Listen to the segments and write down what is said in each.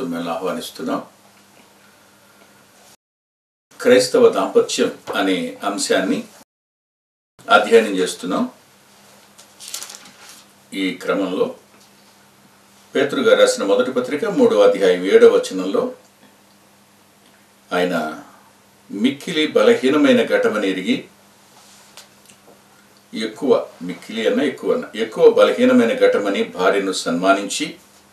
మిమ్మల్ని ఆహ్వానిస్తున్నాం క్రైస్తవ దాంపత్యం అనే అంశాన్ని అధ్యయనం చేస్తున్నాం ఈ క్రమంలో పేతురు గారు రాసిన మొదటి పత్రిక మూడవ అధ్యాయం ఏడవ వచనంలో ఆయన మిక్కిలి బలహీనమైన ఘటమని ఎరిగి ఎక్కువ మిక్కిలి అన్న ఎక్కువ అన్న ఎక్కువ బలహీనమైన ఘటమని భార్యను సన్మానించి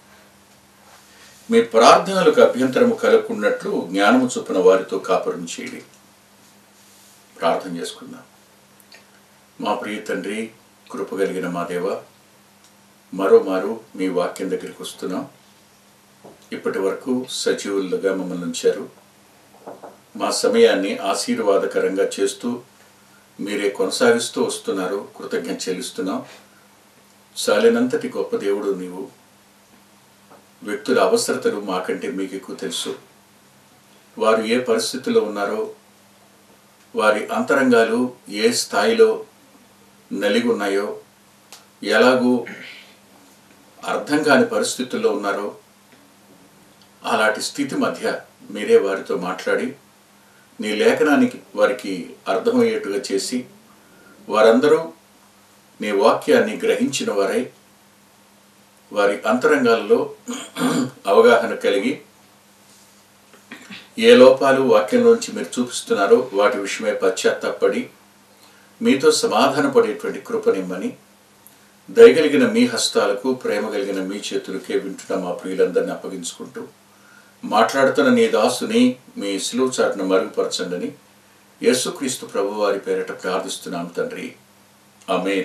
మీ ప్రార్థనలకు అభ్యంతరము కలగకున్నట్లు జ్ఞానము చొప్పున వారితో కాపురం చేయండి ప్రార్థన చేసుకుందాం మా ప్రియ తండ్రి కృప కలిగిన మా దేవ మరోమారు మీ వాక్యం దగ్గరికి వస్తున్నాం ఇప్పటి వరకు సజీవులుగా మమ్మల్ని ఉంచారు మా సమయాన్ని ఆశీర్వాదకరంగా చేస్తూ మీరే కొనసాగిస్తూ వస్తున్నారు కృతజ్ఞత చెల్లిస్తున్నాం చాలినంతటి గొప్ప దేవుడు నీవు వ్యక్తుల అవసరతలు మాకంటే మీకు ఎక్కువ తెలుసు వారు ఏ పరిస్థితుల్లో ఉన్నారో వారి అంతరంగాలు ఏ స్థాయిలో నలిగి ఉన్నాయో ఎలాగూ అర్థం కాని పరిస్థితుల్లో ఉన్నారో అలాంటి స్థితి మధ్య మీరే వారితో మాట్లాడి నీ లేఖనానికి వారికి అర్థమయ్యేట్టుగా చేసి వారందరూ నీ వాక్యాన్ని గ్రహించిన వారై వారి అంతరంగాల్లో అవగాహన కలిగి ఏ లోపాలు వాక్యంలోంచి మీరు చూపిస్తున్నారో వాటి విషయమై పశ్చాత్తాపడి మీతో సమాధానపడేటువంటి కృపనిమ్మని దయగలిగిన మీ హస్తాలకు ప్రేమ కలిగిన మీ చేతులకే వింటున్న మా ప్రియులందరినీ అప్పగించుకుంటూ మాట్లాడుతున్న నీ దాసుని మీ సిలువు చాటును మరుగుపరచండి యేసుక్రీస్తు ప్రభు వారి పేరిట ప్రార్థిస్తున్నాం తండ్రి ఆమె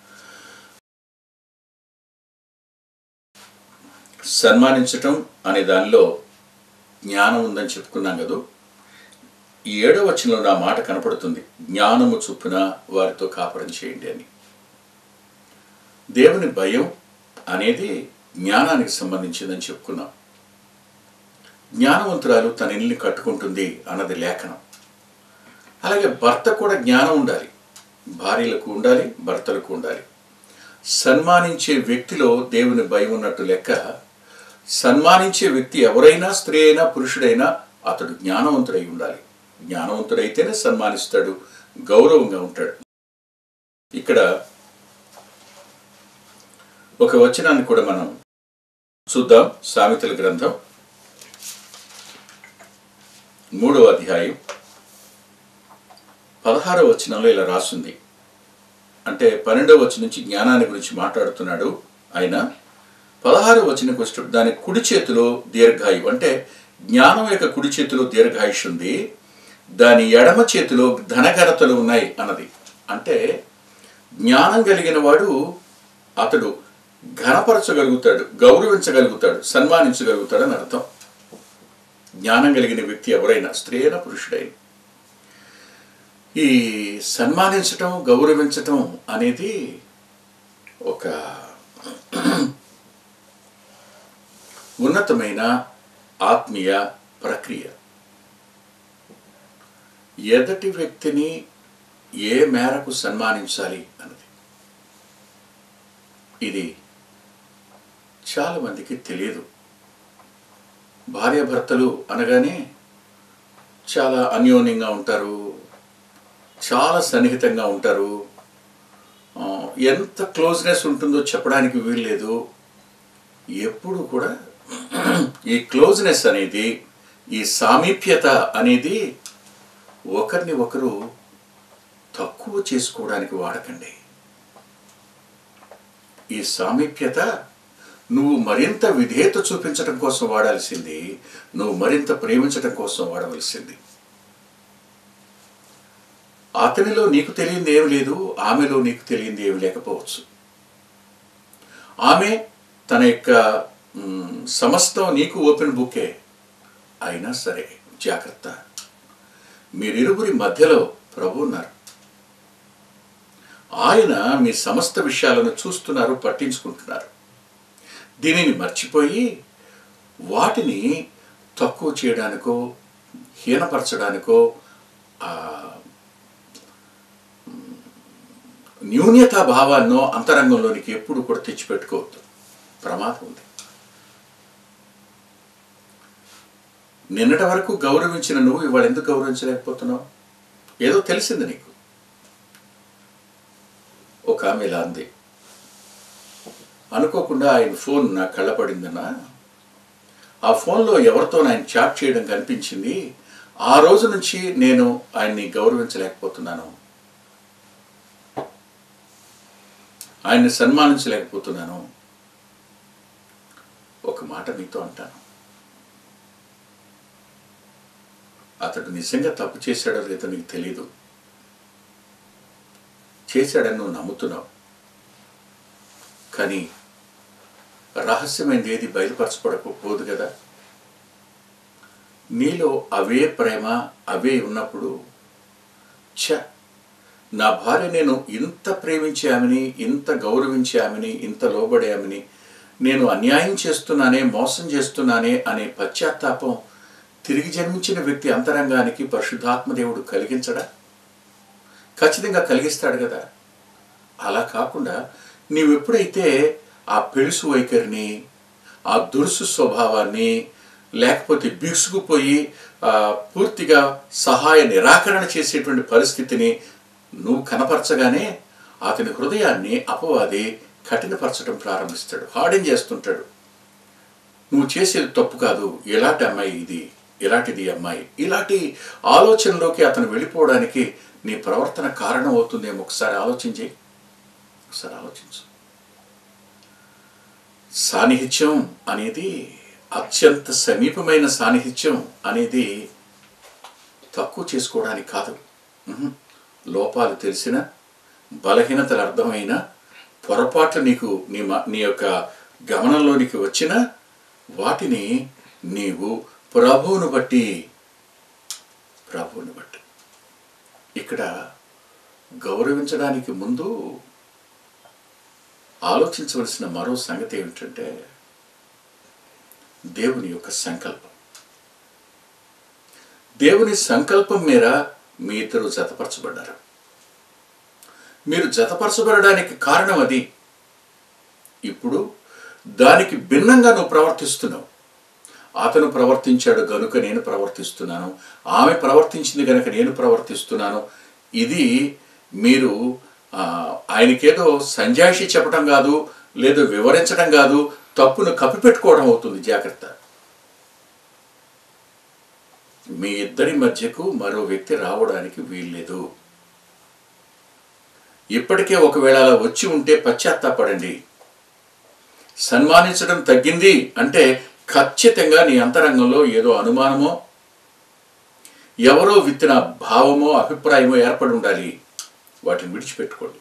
సన్మానించటం అనే దానిలో జ్ఞానం ఉందని చెప్పుకున్నాం కదా ఈ ఏడో వచనంలో నా మాట కనపడుతుంది జ్ఞానము చొప్పున వారితో కాపురం చేయండి అని దేవుని భయం అనేది జ్ఞానానికి సంబంధించిందని చెప్పుకున్నాం జ్ఞానవంతురాలు తన ఇల్లు కట్టుకుంటుంది అన్నది లేఖనం అలాగే భర్త కూడా జ్ఞానం ఉండాలి భార్యలకు ఉండాలి భర్తలకు ఉండాలి సన్మానించే వ్యక్తిలో దేవుని భయం ఉన్నట్టు లెక్క సన్మానించే వ్యక్తి ఎవరైనా స్త్రీ అయినా పురుషుడైనా అతడు జ్ఞానవంతుడై ఉండాలి జ్ఞానవంతుడైతేనే సన్మానిస్తాడు గౌరవంగా ఉంటాడు ఇక్కడ ఒక వచనాన్ని కూడా మనం చూద్దాం సామెతల గ్రంథం మూడవ అధ్యాయం పదహారవ వచనంలో ఇలా రాస్తుంది అంటే పన్నెండవ వచనం నుంచి జ్ఞానాన్ని గురించి మాట్లాడుతున్నాడు ఆయన పదహారవ వచనకు వచ్చేటప్పుడు దాని కుడి చేతిలో దీర్ఘాయు అంటే జ్ఞానం యొక్క కుడి చేతిలో దీర్ఘాయుష్ ఉంది దాని ఎడమ చేతిలో ధనఘనతలు ఉన్నాయి అన్నది అంటే జ్ఞానం కలిగిన వాడు అతడు ఘనపరచగలుగుతాడు గౌరవించగలుగుతాడు సన్మానించగలుగుతాడు అని అర్థం జ్ఞానం కలిగిన వ్యక్తి ఎవరైనా స్త్రీ అయినా పురుషుడైనా ఈ సన్మానించటం గౌరవించటం అనేది ఒక ఉన్నతమైన ఆత్మీయ ప్రక్రియ ఎదటి వ్యక్తిని ఏ మేరకు సన్మానించాలి అన్నది ఇది చాలా మందికి తెలియదు భార్యాభర్తలు అనగానే చాలా అన్యోన్యంగా ఉంటారు చాలా సన్నిహితంగా ఉంటారు ఆ, ఎంత క్లోజ్నెస్ ఉంటుందో చెప్పడానికి వీల్లేదు ఎప్పుడు కూడా ఈ క్లోజ్నెస్ అనేది ఈ సామీప్యత అనేది ఒకరిని ఒకరు తక్కువ చేసుకోవడానికి వాడకండి ఈ సామీప్యత నువ్వు మరింత విధేయత చూపించడం కోసం వాడాల్సింది నువ్వు మరింత ప్రేమించడం కోసం వాడవలసింది అతనిలో నీకు తెలియంది ఏమి లేదు ఆమెలో నీకు తెలియంది ఏమి లేకపోవచ్చు ఆమె తన యొక్క మ్, సమస్తం నీకు ఓపెన్ బుకే అయినా సరే జాగ్రత్త మీరిరువురి మధ్యలో ప్రభు ఉన్నారు ఆయన మీ సమస్త విషయాలను చూస్తున్నారు పట్టించుకుంటున్నారు దీనిని మర్చిపోయి వాటిని తక్కువ చేయడానికో హీనపరచడానికో ఆ, మ్, న్యూన్యతా భావాన్నో అంతరంగంలోనికి ఎప్పుడు కూడా తెచ్చిపెట్టుకోవద్దు ప్రమాదం ఉంది నిన్నటి వరకు గౌరవించిన నువ్వు ఇవాళ ఎందుకు గౌరవించలేకపోతున్నావు ఏదో తెలిసింది నీకు ఒక ఆమె ఇలా అంది అనుకోకుండా ఆయన ఫోన్ నా కళ్ళ పడిందన్నా ఆ ఫోన్లో ఎవరితో ఆయన చాట్ చేయడం కనిపించింది ఆ రోజు నుంచి నేను ఆయన్ని గౌరవించలేకపోతున్నాను ఆయన్ని సన్మానించలేకపోతున్నాను ఒక మాట మీతో అంటాను అతడు నిజంగా తప్పు చేశాడో లేదో నీకు తెలీదు చేశాడని నువ్వు నమ్ముతున్నావు కానీ రహస్యమైనది ఏది బయలుపరచబడకపోదు కదా నీలో అవే ప్రేమ అవే ఉన్నప్పుడు ఛ నా భార్య నేను ఇంత ప్రేమించామని ఇంత గౌరవించామని ఇంత లోబడామని నేను అన్యాయం చేస్తున్నానే మోసం చేస్తున్నానే అనే పశ్చాత్తాపం తిరిగి జన్మించిన వ్యక్తి అంతరంగానికి పరిశుద్ధాత్మదేవుడు కలిగించడా ఖచ్చితంగా కలిగిస్తాడు కదా అలా కాకుండా నీవెప్పుడైతే ఆ పెళుసు వైఖరిని ఆ దురుసు స్వభావాన్ని లేకపోతే బిగుసుకుపోయి ఆ, పూర్తిగా సహాయ నిరాకరణ చేసేటువంటి పరిస్థితిని నువ్వు కనపరచగానే అతని హృదయాన్ని అపవాది కఠినపరచడం ప్రారంభిస్తాడు హార్డెన్ చేస్తుంటాడు నువ్వు చేసేది తప్పు కాదు ఎలాంటి అమ్మాయి ఇది ఇలాంటిది అమ్మాయి ఇలాంటి ఆలోచనలోకి అతను వెళ్ళిపోవడానికి నీ ప్రవర్తన కారణం అవుతుందేమో ఒకసారి ఆలోచించి ఒకసారి ఆలోచించు సాన్నిహిత్యం అనేది అత్యంత సమీపమైన సాన్నిహిత్యం అనేది తక్కువ చేసుకోవడానికి కాదు ఉహు. లోపాలు తెలిసిన బలహీనతలు అర్థమైన పొరపాట్లు నీకు నీ మ- నీ యొక్క గమనంలోనికి వచ్చిన వాటిని నీవు ప్రభువును బట్టి ప్రభువుని బట్టి ఇక్కడ గౌరవించడానికి ముందు ఆలోచించవలసిన మరో సంగతి ఏమిటంటే దేవుని యొక్క సంకల్పం దేవుని సంకల్పం మేర మీ ఇద్దరు జతపరచబడ్డారు మీరు జతపరచబడడానికి కారణం అది ఇప్పుడు దానికి భిన్నంగా నువ్వు ప్రవర్తిస్తున్నావు అతను ప్రవర్తించాడు గనుక నేను ప్రవర్తిస్తున్నాను ఆమె ప్రవర్తించింది గనుక నేను ప్రవర్తిస్తున్నాను ఇది మీరు ఆ, ఆయనకేదో సంజాయిషి చెప్పడం కాదు లేదు వివరించడం కాదు తప్పును కప్పిపెట్టుకోవడం అవుతుంది జాగ్రత్త మీ ఇద్దరి మధ్యకు మరో వ్యక్తి రావడానికి వీల్లేదు ఇప్పటికే ఒకవేళ అలా వచ్చి ఉంటే పశ్చాత్తాపడండి సన్మానించడం తగ్గింది అంటే ఖచ్చితంగా నీ అంతరంగంలో ఏదో అనుమానమో ఎవరో విత్తిన భావమో అభిప్రాయమో ఏర్పడి ఉండాలి వాటిని విడిచిపెట్టుకోండి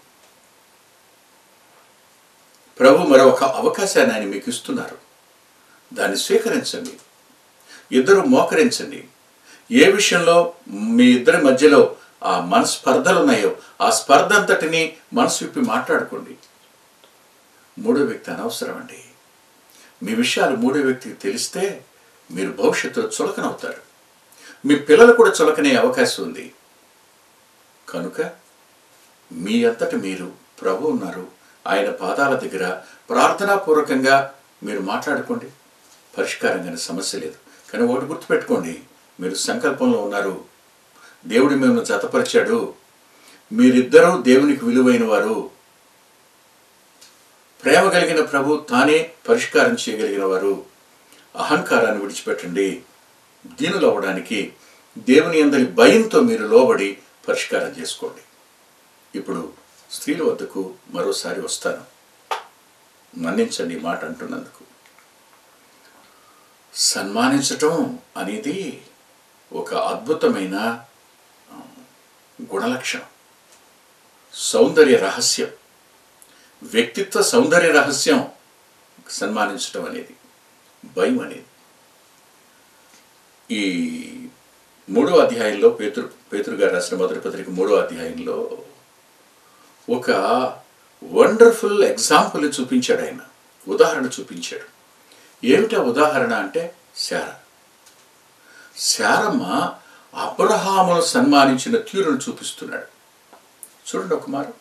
ప్రభు మరొక అవకాశాన్ని ఆయన మీకు ఇస్తున్నారు దాన్ని స్వీకరించండి ఇద్దరు మోకరించండి ఏ విషయంలో మీ ఇద్దరి మధ్యలో ఆ మనస్పర్ధలు ఉన్నాయో ఆ స్పర్ధ అంతటిని మనసు విప్పి మాట్లాడుకోండి మూడో వ్యక్తి అనవసరం అండి మీ విషయాలు మూడో వ్యక్తికి తెలిస్తే మీరు భవిష్యత్తులో చులకనవుతారు మీ పిల్లలు కూడా చులకనే అవకాశం ఉంది కనుక మీ అంతట మీరు ప్రభు ఉన్నారు ఆయన పాదాల దగ్గర ప్రార్థనాపూర్వకంగా మీరు మాట్లాడుకోండి పరిష్కారం కానీ సమస్య లేదు కానీ ఒకటి గుర్తుపెట్టుకోండి మీరు సంకల్పంలో ఉన్నారు దేవుడు మిమ్మల్ని జతపరిచాడు మీరిద్దరూ దేవునికి విలువైన వారు ప్రేమ కలిగిన ప్రభు తానే పరిష్కారం చేయగలిగిన వారు అహంకారాన్ని విడిచిపెట్టండి దీనులు అవ్వడానికి దేవుని అందరి భయంతో మీరు లోబడి పరిష్కారం చేసుకోండి ఇప్పుడు స్త్రీల వద్దకు మరోసారి వస్తాను మన్నించండి ఈ మాట అంటున్నందుకు సన్మానించటం అనేది ఒక అద్భుతమైన ఆ, గుణలక్షణం సౌందర్య రహస్యం వ్యక్తిత్వ సౌందర్య రహస్యం సన్మానించటం అనేది భయం అనేది ఈ మూడో అధ్యాయంలో పేతురు పేతురు గారు రాసిన మొదటి పత్రిక మూడో అధ్యాయంలో ఒక వండర్ఫుల్ ఎగ్జాంపుల్ని చూపించాడు ఆయన ఉదాహరణ చూపించాడు ఏమిటా ఉదాహరణ అంటే శార శారమ్మ అబ్రహామును సన్మానించిన తీరును చూపిస్తున్నాడు చూడండి ఒక మారు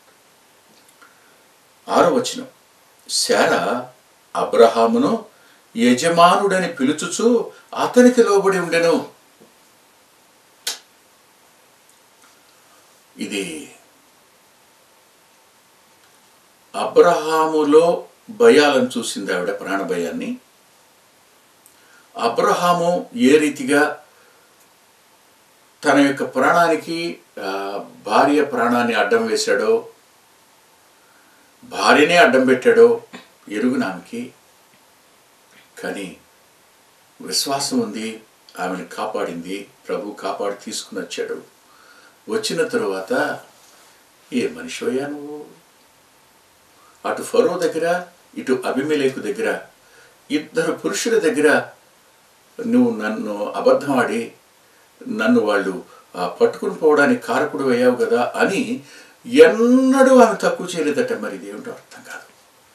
ఆరో వచనం శార అబ్రహామును యజమానుడని పిలుచుచు అతనికి లోబడి ఉండెను ఇది అబ్రహాములో భయాలను చూసింది ఆవిడ ప్రాణ భయాన్ని అబ్రహాము ఏ రీతిగా తన యొక్క ప్రాణానికి ఆ, భార్య ప్రాణాన్ని అడ్డం వేశాడో భార్యనే అడ్డం పెట్టాడో ఎరుగునామెకి కానీ విశ్వాసం ఉంది ఆమెను కాపాడింది ప్రభు కాపాడి తీసుకుని వచ్చాడు వచ్చిన తరువాత ఏ మనిషివయ్యా నువ్వు అటు ఫరో దగ్గర ఇటు అభిమేలేకు దగ్గర ఇద్దరు పురుషుల దగ్గర నువ్వు నన్ను అబద్ధం ఆడి నన్ను వాళ్ళు ఆ, పట్టుకుని పోవడానికి కారకుడు అయ్యావు కదా అని ఎన్నడూ ఆమె తక్కువ చేయలేదట మరి ఇదేమిటో అర్థం కాదు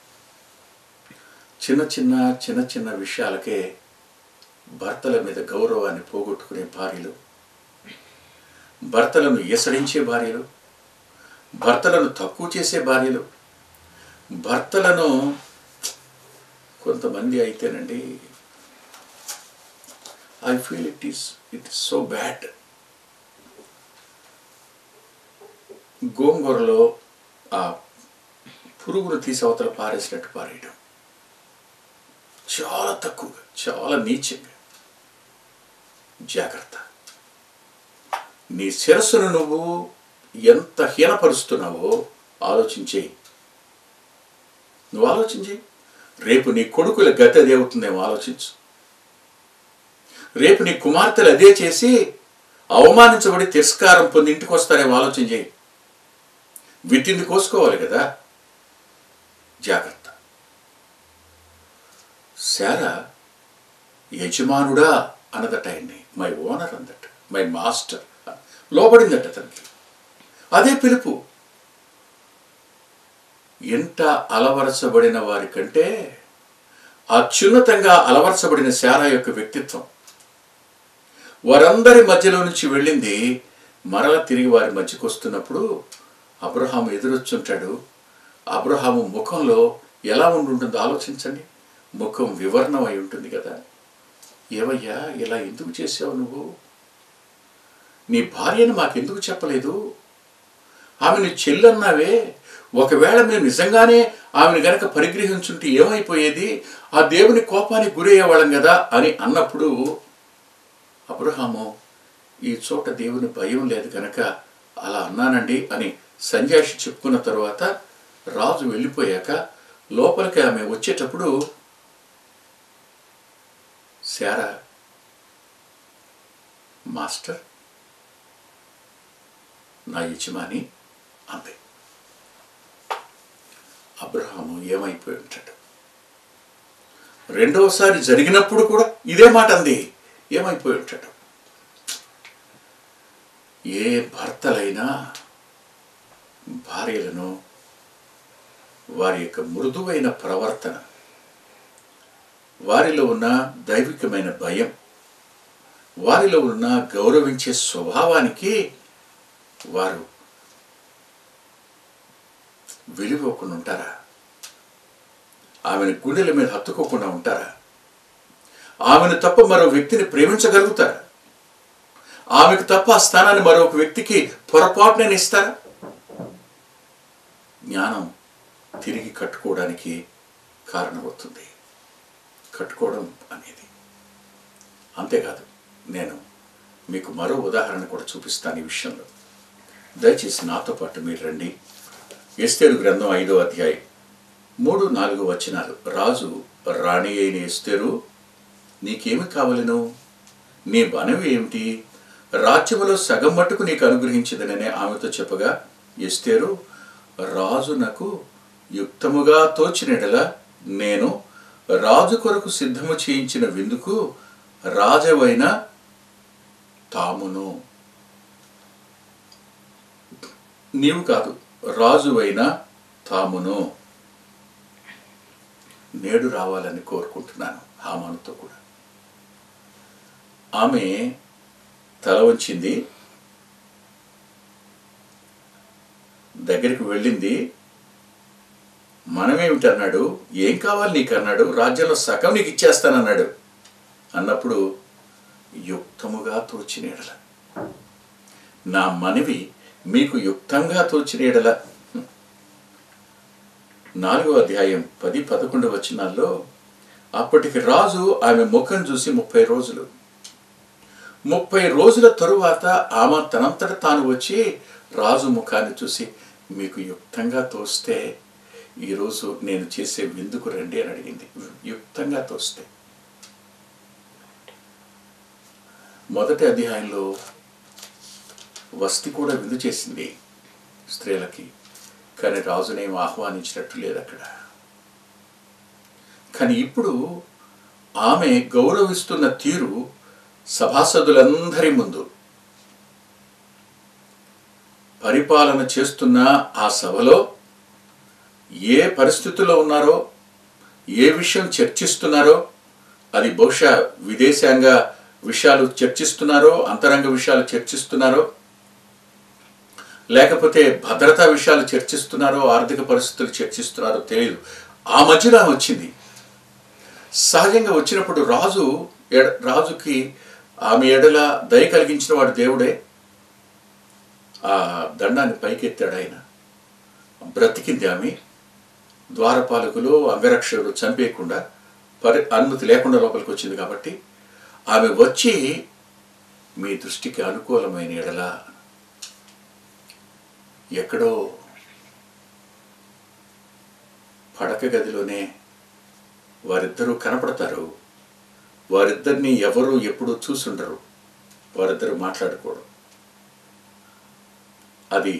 చిన్న చిన్న చిన్న చిన్న విషయాలకే భర్తల మీద గౌరవాన్ని పోగొట్టుకునే భార్యలు భర్తలను ఎసడించే భార్యలు భర్తలను తక్కువ చేసే భార్యలు భర్తలను కొంతమంది అయితేనండి I feel it is it is so bad గోంగూరలో ఆ పురుగును తీసి అవతల పారేసినట్టు పారేయడం చాలా తక్కువగా చాలా నీచంగా జాగ్రత్త నీ శిరస్సును నువ్వు ఎంత హీనపరుస్తున్నావో ఆలోచించే నువ్వు ఆలోచించి రేపు నీ కొడుకుల గతి అదే అవుతుందేమో ఆలోచించు రేపు నీ కుమార్తెలు అదే చేసి అవమానించబడి తిరస్కారం పొంది ఇంటికి వస్తారేమో ఆలోచన చేయి విట్టింది కోసుకోవాలి కదా జాగ్రత్త శారా యజమానుడా అన్నదట ఆయన్ని మై ఓనర్ అందట మై మాస్టర్ లోబడిందట తనకి అదే పిలుపు ఎంత అలవరచబడిన వారి కంటే అత్యున్నతంగా అలవరచబడిన శారా యొక్క వ్యక్తిత్వం వారందరి మధ్యలో నుంచి వెళ్ళింది మరల తిరిగి వారి మధ్యకు వస్తున్నప్పుడు అబ్రహాము ఎదురొచ్చుంటాడు అబ్రహాము ముఖంలో ఎలా ఉంటుందో ఆలోచించండి ముఖం వివరణం అయి ఉంటుంది కదా ఏవయ్యా ఇలా ఎందుకు చేసావు నువ్వు నీ భార్యను మాకెందుకు చెప్పలేదు ఆమెను చెల్లన్నావే ఒకవేళ మేము నిజంగానే ఆమెను గనక పరిగ్రహించుంటే ఏమైపోయేది ఆ దేవుని కోపానికి గురయ్యేవాళ్ళం కదా అని అన్నప్పుడు అబ్రహాము ఈ చోట దేవుని భయం లేదు కనుక అలా అన్నానండి అని సంజాషి చెప్పుకున్న తర్వాత రాజు వెళ్ళిపోయాక లోపలికి ఆమె వచ్చేటప్పుడు శారా మాస్టర్ నా యజమాని అంది అబ్రహాము ఏమైపోయి ఉంటాడు రెండవసారి జరిగినప్పుడు కూడా ఇదే మాట అంది ఏమైపోయి ఉంటాడు ఏ భర్తలైనా భార్యలను వారి యొక్క మృదువైన ప్రవర్తన వారిలో ఉన్న దైవికమైన భయం వారిలో ఉన్న గౌరవించే స్వభావానికి వారు విలువకుండా ఉంటారా ఆమెను గుండెల మీద హత్తుకోకుండా ఉంటారా ఆమెను తప్ప మరో వ్యక్తిని ప్రేమించగలుగుతారా ఆమెకు తప్ప ఆ స్థానాన్ని మరొక వ్యక్తికి పొరపాటునని ఇస్తారా జ్ఞానం తిరిగి కట్టుకోవడానికి కారణమవుతుంది కట్టుకోవడం అనేది అంతేకాదు నేను మీకు మరో ఉదాహరణ కూడా చూపిస్తాను ఈ విషయంలో దయచేసి నాతో పాటు మీరు రండి ఎస్తేరు గ్రంథం ఐదో అధ్యాయం మూడు నాలుగు వచనాలు రాజు రాణి అయిన ఎస్తేరు నీకేమి కావలను నీ బనవి ఏమిటి రాజ్యములో సగం మట్టుకు నీకు అనుగ్రహించదననే ఆమెతో చెప్పగా ఎస్తేరు రాజు నాకు యుక్తముగా తోచినడల నేను రాజు కొరకు సిద్ధము చేయించిన విందుకు రాజవైన తామును నీవు కాదు రాజువైన తామును నేడు రావాలని కోరుకుంటున్నాను హామానుతో కూడా ఆమె తల వంచింది దగ్గరికి వెళ్ళింది మనమేమిటి అన్నాడు ఏం కావాలి నీకు అన్నాడు రాజ్యంలో సగం నీకు ఇచ్చేస్తానన్నాడు అన్నప్పుడు యుక్తముగా తోచిన ఎడల నా మనవి మీకు యుక్తంగా తోచిన ఎడల నాలుగో అధ్యాయం పది పదకొండు వచనాల్లో అప్పటికి రాజు ఆమె ముఖం చూసి ముప్పై రోజులు ముప్పై రోజుల తరువాత ఆమె తనంతట తాను వచ్చి రాజు ముఖాన్ని చూసి మీకు యుక్తంగా తోస్తే ఈరోజు నేను చేసే విందుకు రండి అని అడిగింది యుక్తంగా తోస్తే మొదటి అధ్యాయంలో వస్తి కూడా విందు చేసింది స్త్రీలకి కానీ రాజునేం ఆహ్వానించినట్టు లేదు అక్కడ కానీ ఇప్పుడు ఆమె గౌరవిస్తున్న తీరు సభాసదులందరి ముందు పరిపాలన చేస్తున్న ఆ సభలో ఏ పరిస్థితుల్లో ఉన్నారో ఏ విషయం చర్చిస్తున్నారో అది బహుశా విదేశాంగ విషయాలు చర్చిస్తున్నారో అంతరంగ విషయాలు చర్చిస్తున్నారో లేకపోతే భద్రతా విషయాలు చర్చిస్తున్నారో ఆర్థిక పరిస్థితులు చర్చిస్తున్నారో తెలియదు ఆ మధ్యలో ఆమె వచ్చింది సహజంగా వచ్చినప్పుడు రాజు ఎడ రాజుకి ఆమె ఎడల దయ కలిగించిన వాడు దేవుడే ఆ దండాన్ని పైకెత్తాడు ఆయన బ్రతికింది ఆమె ద్వారపాలకులు అంగరక్షకులు చంపేయకుండా పరి అనుమతి లేకుండా లోపలికి వచ్చింది కాబట్టి ఆమె వచ్చి మీ దృష్టికి అనుకూలమైన ఎడల ఎక్కడో పడక గదిలోనే వారిద్దరూ కనపడతారు వారిద్దరిని ఎవరు ఎప్పుడు చూసుండరు వారిద్దరు మాట్లాడుకోవడం అది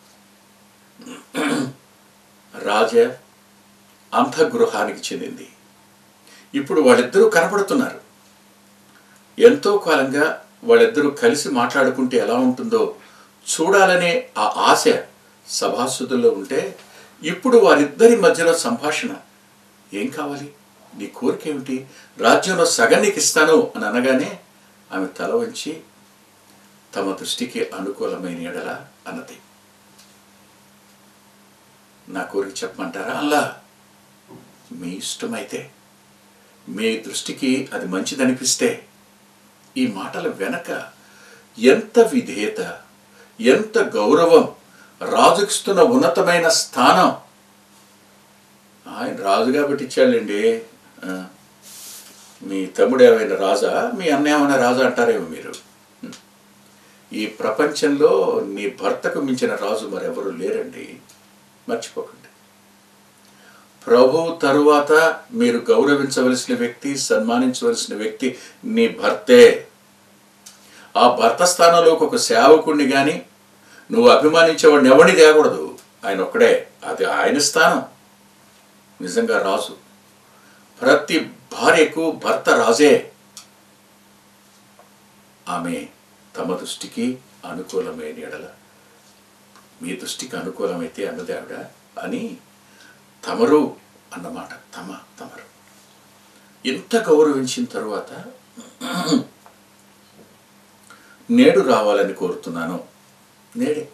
రాజ అంతఃగృహానికి చెందింది ఇప్పుడు వాళ్ళిద్దరూ కనపడుతున్నారు ఎంతో కాలంగా వాళ్ళిద్దరూ కలిసి మాట్లాడుకుంటే ఎలా ఉంటుందో చూడాలనే ఆ ఆశ సభాసుదుల్లో ఉంటే ఇప్పుడు వారిద్దరి మధ్యలో సంభాషణ ఏం కావాలి నీ కోరిక ఏమిటి రాజ్యంలో సగం నీకు ఇస్తాను అని అనగానే ఆమె తల వంచి తమ దృష్టికి అనుకూలమైన ఎడల అన్నది నా కోరిక చెప్పమంటారా అలా మీ ఇష్టమైతే మీ దృష్టికి అది మంచిదనిపిస్తే ఈ మాటల వెనక ఎంత విధేయత ఎంత గౌరవం రాజుకిస్తున్న ఉన్నతమైన స్థానం ఆయన రాజు కాబట్టి ఇచ్చాడండి ఆ, మీ తమ్ముడు ఏమైనా రాజా మీ అన్న ఏమైనా రాజా అంటారేమో మీరు ఈ ప్రపంచంలో నీ భర్తకు మించిన రాజు మరెవరు లేరండి మర్చిపోకండి ప్రభు తరువాత మీరు గౌరవించవలసిన వ్యక్తి సన్మానించవలసిన వ్యక్తి నీ భర్తే ఆ భర్త స్థానంలోకి ఒక సేవకుణ్ణి కానీ నువ్వు అభిమానించేవాడిని ఎవరిని తేకూడదు ఆయన ఒక్కడే అది ఆయన స్థానం నిజంగా రాజు ప్రతి భార్యకు భర్త రాజే ఆమె తమ దృష్టికి అనుకూలమైన ఎడల మీ దృష్టికి అనుకూలమైతే అన్నది ఆవిడ అని తమరు అన్నమాట తమ తమరు ఇంత గౌరవించిన తరువాత నేడు రావాలని కోరుతున్నాను నేడే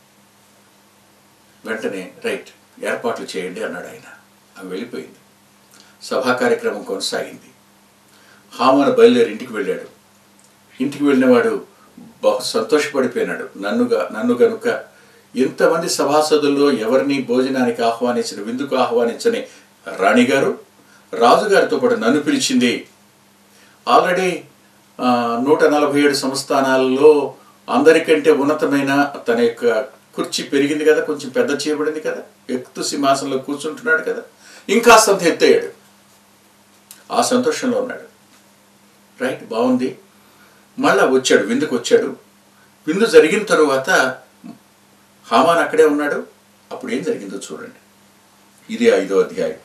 వెంటనే రైట్ ఏర్పాట్లు చేయండి అన్నాడు ఆయన ఆమె వెళ్ళిపోయింది సభా కార్యక్రమం కొనసాగింది హామాను బయలుదేరి ఇంటికి వెళ్ళాడు ఇంటికి వెళ్ళినవాడు బహు సంతోషపడిపోయినాడు నన్నుగా నన్ను గనుక ఇంతమంది సభాసదుల్లో ఎవరిని భోజనానికి ఆహ్వానించిన విందుకు ఆహ్వానించని రాణిగారు రాజుగారితో పాటు నన్ను పిలిచింది ఆల్రెడీ ఆ, నూట నలభై ఏడు సంస్థానాలలో అందరికంటే ఉన్నతమైన తన యొక్క కుర్చీ పెరిగింది కదా కొంచెం పెద్ద చేయబడింది కదా ఎక్కుతూ సింహాసనంలో కూర్చుంటున్నాడు కదా ఇంకాస్తంత ఎత్తయ్యాడు ఆ సంతోషంలో ఉన్నాడు రైట్ బాగుంది మళ్ళా వచ్చాడు విందుకు వచ్చాడు విందు జరిగిన తరువాత హామాన్ అక్కడే ఉన్నాడు అప్పుడు ఏం జరిగిందో చూడండి ఇది ఐదో అధ్యాయం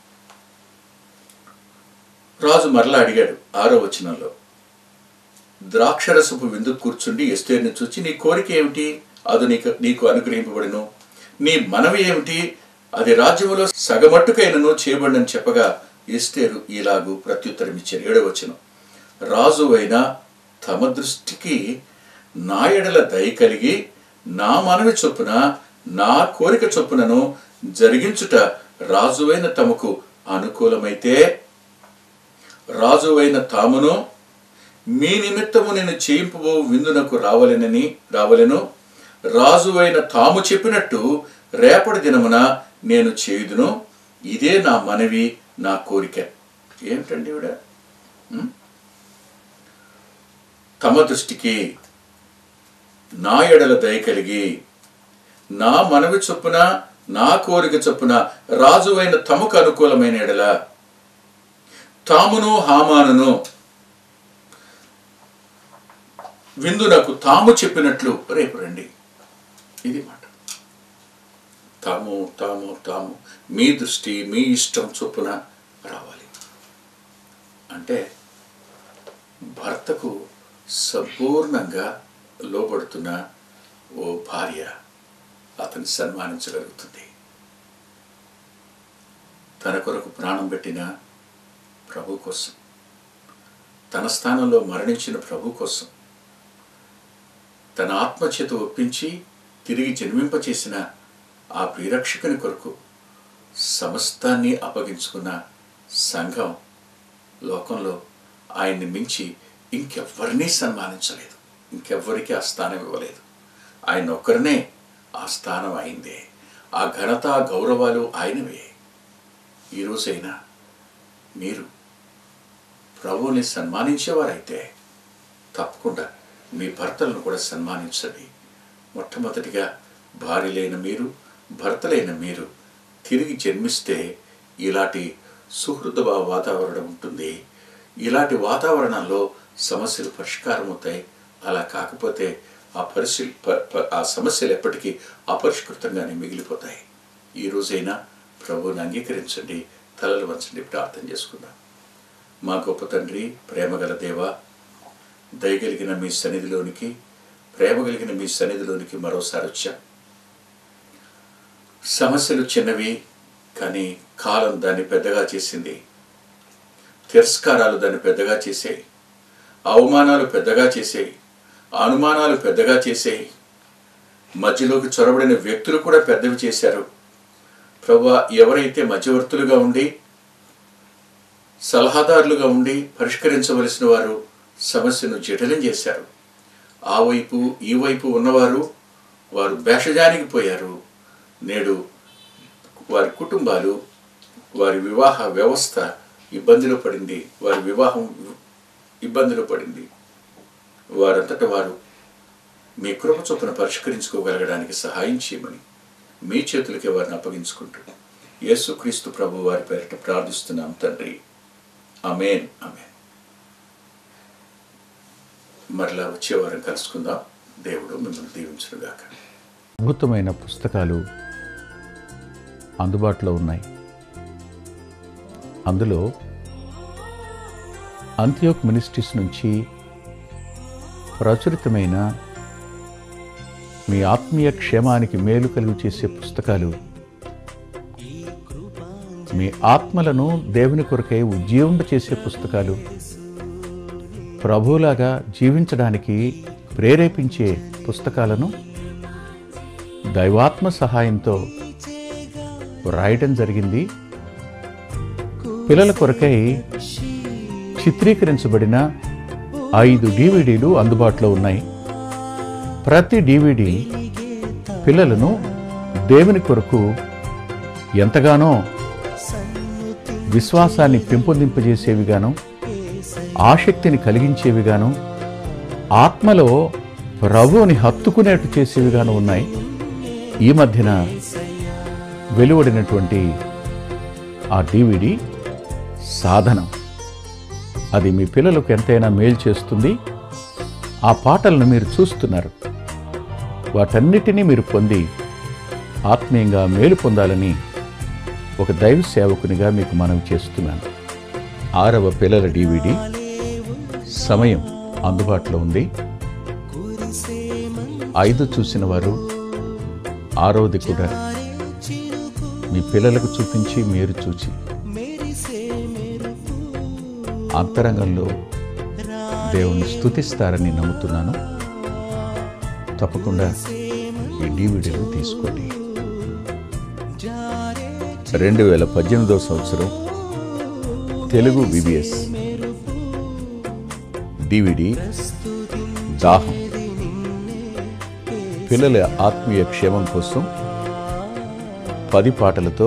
రాజు మరలా అడిగాడు ఆరో వచనంలో ద్రాక్షరసపు విందు కూర్చుండి ఎస్తేరుని చూచి నీ కోరిక ఏమిటి అది నీకు నీకు అనుగ్రహింపబడిను నీ మనవి ఏమిటి అది రాజ్యములో సగమట్టుకైనను చేయబడినని చెప్పగా ఎస్తేరు ఇలాగూ ప్రత్యుత్తరం ఇచ్చారు ఏడవచనం రాజు అయినా తమ దృష్టికి నా ఎడల దయ కలిగి నా మనవి చొప్పున నా కోరిక చొప్పునను జరిగించుట రాజువైన తమకు అనుకూలమైతే రాజువైన తామును మీ నిమిత్తము నేను చేయింపబో విందునకు రావలెనని రావలెను రాజువైన తాము చెప్పినట్టు రేపటి దినమున నేను చేయుదును ఇదే నా మనవి నా కోరిక ఏమిటండి ఇవిడ ఉం? తమ దృష్టికి నా ఎడల దయ కలిగి నా మనవి చొప్పున నా కోరిక చొప్పున రాజువైన తమకు అనుకూలమైన ఎడల తామును హామానును విందునకు తాము చెప్పినట్లు రేపు రండి ఇది మాట తాము తాము తాము మీ దృష్టి మీ ఇష్టం చొప్పున రావాలి అంటే భర్తకు సంపూర్ణంగా లోబడుతున్న ఓ భార్య అతన్ని సన్మానించగలుగుతుంది తన కొరకు ప్రాణం పెట్టిన ప్రభు కోసం తన స్థానంలో మరణించిన ప్రభు కోసం తన ఆత్మచేత ఒప్పించి తిరిగి జన్మింపచేసిన ఆ ప్రియరక్షకుని కొరకు సమస్తాన్ని అప్పగించుకున్న సంఘం లోకంలో ఆయన్ని మించి ఇంకెవ్వరినీ సన్మానించలేదు ఇంకెవ్వరికీ ఆ స్థానం ఇవ్వలేదు ఆయన ఒక్కరినే ఆ స్థానం అయిందే ఆ ఘనత ఆ గౌరవాలు ఆయనవే ఈ రోజైనా మీరు ప్రభువుని సన్మానించేవారైతే తప్పకుండా మీ భర్తలను కూడా సన్మానించండి మొట్టమొదటిగా భార్యలైన మీరు భర్తలైన మీరు తిరిగి జన్మిస్తే ఇలాంటి సుహృద వాతావరణం ఉంటుంది ఇలాంటి వాతావరణంలో సమస్యలు పరిష్కారం అవుతాయి అలా కాకపోతే ఆ పరిశీలి ప- ప- ఆ సమస్యలు ఎప్పటికీ అపరిష్కృతంగానే మిగిలిపోతాయి ఈ రోజైనా ప్రభువుని అంగీకరించండి తలలు వంచండి ప్రార్థన చేసుకుందాం మా గొప్ప తండ్రి ప్రేమగల దేవ దయగలిగిన మీ సన్నిధిలోనికి ప్రేమ కలిగిన మీ సన్నిధిలోనికి మరోసారి వచ్చాం సమస్యలు చిన్నవి కానీ కాలం దాన్ని పెద్దగా చేసింది తిరస్కారాలు దాన్ని పెద్దగా చేసాయి అవమానాలు పెద్దగా చేసాయి అనుమానాలు పెద్దగా చేసాయి మధ్యలోకి చొరబడిన వ్యక్తులు కూడా పెద్దవి చేశారు ప్రభా ఎవరైతే మధ్యవర్తులుగా ఉండి సలహాదారులుగా ఉండి పరిష్కరించవలసిన వారు సమస్యను జటిలం చేశారు ఆ వైపు ఈ వైపు ఉన్నవారు వారు భేషజానికి పోయారు నేడు వారి కుటుంబాలు వారి వివాహ వ్యవస్థ ఇబ్బందిలో పడింది వారి వివాహం ఇబ్బందిలో పడింది వారంతట వారు మీ కృప చొప్పున పరిష్కరించుకోగలగడానికి సహాయం చేయమని మీ చేతులకి వారిని అప్పగించుకుంటూ యేసుక్రీస్తు ప్రభు వారి పేరిట ప్రార్థిస్తున్నాం తండ్రి అమేన్ అమేన్ మరలా వచ్చే వారం కలుసుకుందాం దేవుడు మిమ్మల్ని దీవించునుగాక అద్భుతమైన పుస్తకాలు అందుబాటులో ఉన్నాయి అందులో అంత్యోక్ మినిస్ట్రీస్ నుంచి ప్రచురితమైన మీ ఆత్మీయ క్షేమానికి మేలు కలుగు చేసే పుస్తకాలు మీ ఆత్మలను దేవుని కొరకై ఉజ్జీవింప చేసే పుస్తకాలు ప్రభువులాగా జీవించడానికి ప్రేరేపించే పుస్తకాలను దైవాత్మ సహాయంతో రాయటం జరిగింది పిల్లల కొరకై చిత్రీకరించబడిన ఐదు డివిడీలు అందుబాటులో ఉన్నాయి ప్రతి డివిడి పిల్లలను దేవుని కొరకు ఎంతగానో విశ్వాసాన్ని పెంపొందింపజేసేవిగాను ఆసక్తిని కలిగించేవిగాను ఆత్మలో ప్రభువుని హత్తుకునేట్టు చేసేవిగాను ఉన్నాయి ఈ మధ్యన వెలువడినటువంటి ఆ డివిడి సాధనం అది మీ పిల్లలకు ఎంతైనా మేలు చేస్తుంది ఆ పాటలను మీరు చూస్తున్నారు వాటన్నిటినీ మీరు పొంది ఆత్మీయంగా మేలు పొందాలని ఒక దైవ సేవకునిగా మీకు మనవి చేస్తున్నాను ఆరవ పిల్లల డివిడి సమయం అందుబాటులో ఉంది ఐదు చూసిన వారు ఆరవది కూడా మీ పిల్లలకు చూపించి మీరు చూచి అంతరంగంలో దేవుని స్తుతిస్తారని నమ్ముతున్నాను తప్పకుండా ఈ డివిడీలు తీసుకోండి రెండు వేల పద్దెనిమిదవ సంవత్సరం తెలుగు విబిఎస్ డివిడి దాహం పిల్లల ఆత్మీయ క్షేమం కోసం పది పాటలతో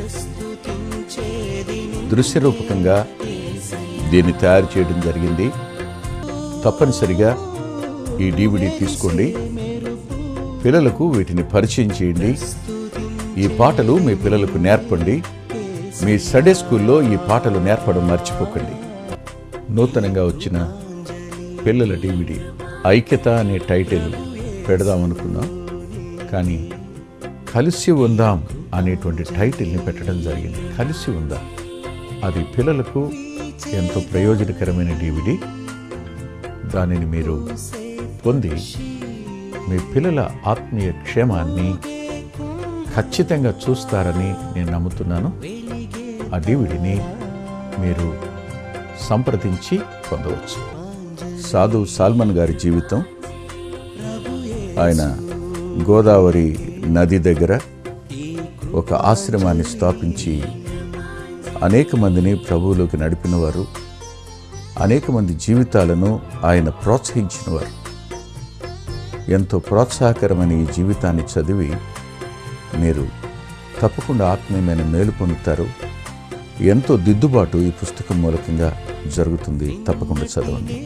దృశ్యరూపకంగా దీన్ని తయారు చేయడం జరిగింది తప్పనిసరిగా ఈ డివిడి తీసుకోండి పిల్లలకు వీటిని పరిచయం చేయండి ఈ పాటలు మీ పిల్లలకు నేర్పండి మీ సండే స్కూల్లో ఈ పాటలు నేర్పడం మర్చిపోకండి నూతనంగా వచ్చిన పిల్లల డివిడి ఐక్యత అనే టైటిల్ పెడదామనుకున్నాం కానీ కలిసి ఉందాం అనేటువంటి టైటిల్ని పెట్టడం జరిగింది కలిసి ఉందాం అది పిల్లలకు ఎంతో ప్రయోజనకరమైన డివిడి దానిని మీరు పొంది మీ పిల్లల ఆత్మీయ క్షేమాన్ని ఖచ్చితంగా చూస్తారని నేను నమ్ముతున్నాను ఆ డివిడిని మీరు సంప్రదించి పొందవచ్చు సాధు సాల్మన్ గారి జీవితం ఆయన గోదావరి నది దగ్గర ఒక ఆశ్రమాన్ని స్థాపించి అనేక మందిని ప్రభువులోకి నడిపినవారు అనేక మంది జీవితాలను ఆయన ప్రోత్సహించినవారు ఎంతో ప్రోత్సాహకరమైన ఈ జీవితాన్ని చదివి మీరు తప్పకుండా ఆత్మీయమైన మేలు పొందుతారు ఎంతో దిద్దుబాటు ఈ పుస్తకం మూలకంగా జరుగుతుంది తప్పకుండా చదవండి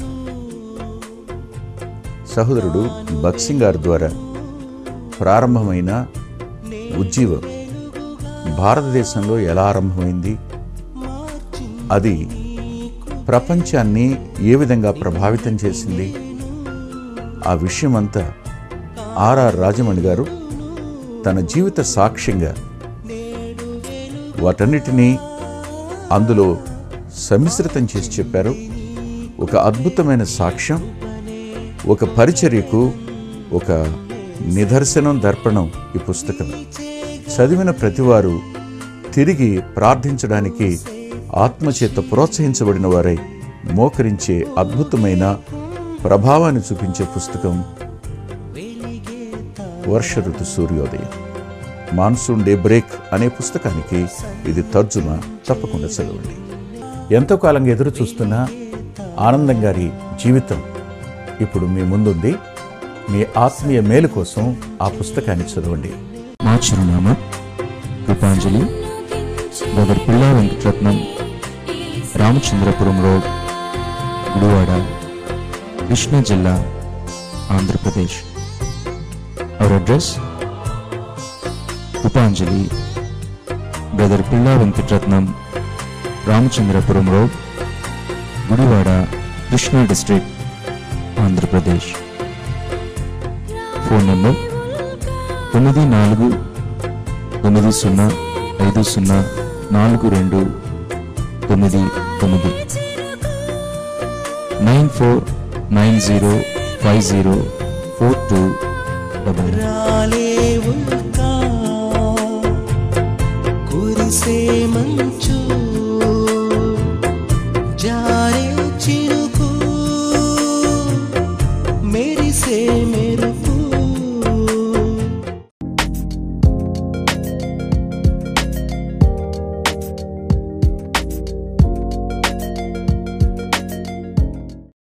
సహోదరుడు బక్సింగ్ గారి ద్వారా ప్రారంభమైన ఉజ్జీవం భారతదేశంలో ఎలా ఆరంభమైంది అది ప్రపంచాన్ని ఏ విధంగా ప్రభావితం చేసింది ఆ విషయమంతా ఆర్ఆర్ రాజమణి గారు తన జీవిత సాక్ష్యంగా వాటన్నిటినీ అందులో సమిశ్రితం చేసి చెప్పారు ఒక అద్భుతమైన సాక్ష్యం ఒక పరిచర్యకు ఒక నిదర్శనం దర్పణం ఈ పుస్తకం చదివిన ప్రతివారు తిరిగి ప్రార్థించడానికి ఆత్మచేత ప్రోత్సహించబడిన వారై మోకరించే అద్భుతమైన ప్రభావాన్ని చూపించే పుస్తకం వర్ష ఋతు సూర్యోదయం మాన్సూన్ డే బ్రేక్ అనే పుస్తకానికి ఇది తర్జుమా తప్పకుండా చదవండి ఎంతో కాలంగా ఎదురు చూస్తున్న ఆనందం గారి జీవితం ఇప్పుడు మీ ముందుంది మీ ఆత్మీయ మేలు కోసం ఆ పుస్తకాన్ని చదవండి మా చిరునామా కృపాంజలి బ్రదర్ పిల్లా వెంకటరత్నం రామచంద్రపురం రోడ్ గుడివాడ కృష్ణా జిల్లా Andhra Pradesh our address Krupanjali brother Pilla Venkataratnam Ramachandrapuram road Gudivada Krishna district Andhra Pradesh phone number తొమ్మిది నాలుగు తొమ్మిది సున్నా ఐదు సున్నా నాలుగు రెండు తొమ్మిది తొమ్మిది nine four nine zero five zero four